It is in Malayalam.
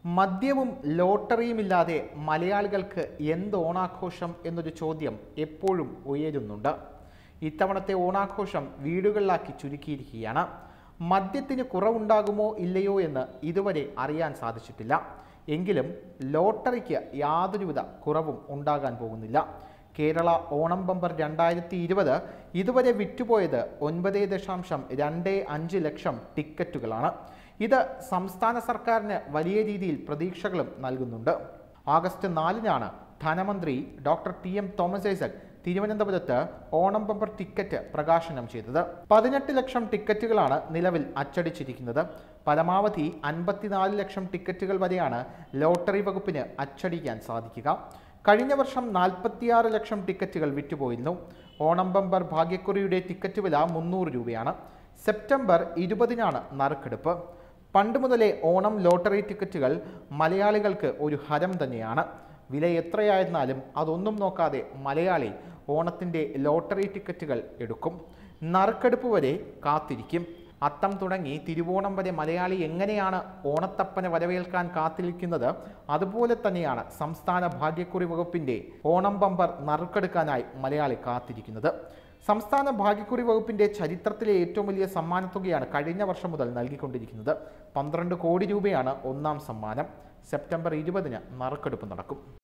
മദ്യവും ലോട്ടറിയുമില്ലാതെ മലയാളികൾക്ക് എന്ത് ഓണാഘോഷം എന്നൊരു ചോദ്യം എപ്പോഴും ഉയരുന്നുണ്ട് ഇത്തവണത്തെ ഓണാഘോഷം വീടുകളിലാക്കി ചുരുക്കിയിരിക്കുകയാണ് മദ്യത്തിന് കുറവുണ്ടാകുമോ ഇല്ലയോ എന്ന് ഇതുവരെ അറിയാൻ സാധിച്ചിട്ടില്ല എങ്കിലും ലോട്ടറിക്ക് യാതൊരുവിധ കുറവും ഉണ്ടാകാൻ പോകുന്നില്ല കേരള ഓണം ബമ്പർ രണ്ടായിരത്തി ഇരുപത് ഇതുവരെ വിറ്റുപോയത് ഒൻപത് ദശാംശം രണ്ട് അഞ്ച് ലക്ഷം ടിക്കറ്റുകളാണ് ഇത് സംസ്ഥാന സർക്കാരിന് വലിയ രീതിയിൽ പ്രതീക്ഷകളും നൽകുന്നുണ്ട് ആഗസ്റ്റ് നാലിനാണ് ധനമന്ത്രി doctor T M Thomas Isaac തിരുവനന്തപുരത്ത് ഓണം ബമ്പർ ടിക്കറ്റ് പ്രകാശനം ചെയ്തത് പതിനെട്ട് ലക്ഷം ടിക്കറ്റുകളാണ് നിലവിൽ അച്ചടിച്ചിരിക്കുന്നത് പരമാവധി അൻപത്തിനാല് ലക്ഷം ടിക്കറ്റുകൾ വരെയാണ് ലോട്ടറി വകുപ്പിന് അച്ചടിക്കാൻ സാധിക്കുക കഴിഞ്ഞ വർഷം നാൽപ്പത്തിയാറ് ലക്ഷം ടിക്കറ്റുകൾ വിറ്റുപോയിരുന്നു ഓണം ബമ്പർ ഭാഗ്യക്കുറിയുടെ ടിക്കറ്റ് വില മുന്നൂറ് രൂപയാണ് സെപ്റ്റംബർ ഇരുപതിനാണ് നറുക്കെടുപ്പ് പണ്ട് മുതലേ ഓണം ലോട്ടറി ടിക്കറ്റുകൾ മലയാളികൾക്ക് ഒരു ഹരം തന്നെയാണ് വില എത്രയായിരുന്നാലും അതൊന്നും നോക്കാതെ മലയാളി ഓണത്തിൻ്റെ ലോട്ടറി ടിക്കറ്റുകൾ എടുക്കും നറുക്കെടുപ്പ് വരെ കാത്തിരിക്കും അത്തം തുടങ്ങി തിരുവോണം വരെ മലയാളി എങ്ങനെയാണ് ഓണത്തപ്പനെ വരവേൽക്കാൻ കാത്തിരിക്കുന്നത് അതുപോലെ തന്നെയാണ് സംസ്ഥാന ഭാഗ്യക്കുറി വകുപ്പിന്റെ ഓണം ബമ്പർ നറുക്കെടുക്കാനായി മലയാളി കാത്തിരിക്കുന്നത് സംസ്ഥാന ഭാഗ്യക്കുറി വകുപ്പിന്റെ ചരിത്രത്തിലെ ഏറ്റവും വലിയ സമ്മാനത്തുകയാണ് കഴിഞ്ഞ വർഷം മുതൽ നൽകിക്കൊണ്ടിരിക്കുന്നത് പന്ത്രണ്ട് കോടി രൂപയാണ് ഒന്നാം സമ്മാനം സെപ്റ്റംബർ ഇരുപതിന് നറുക്കെടുപ്പ് നടക്കും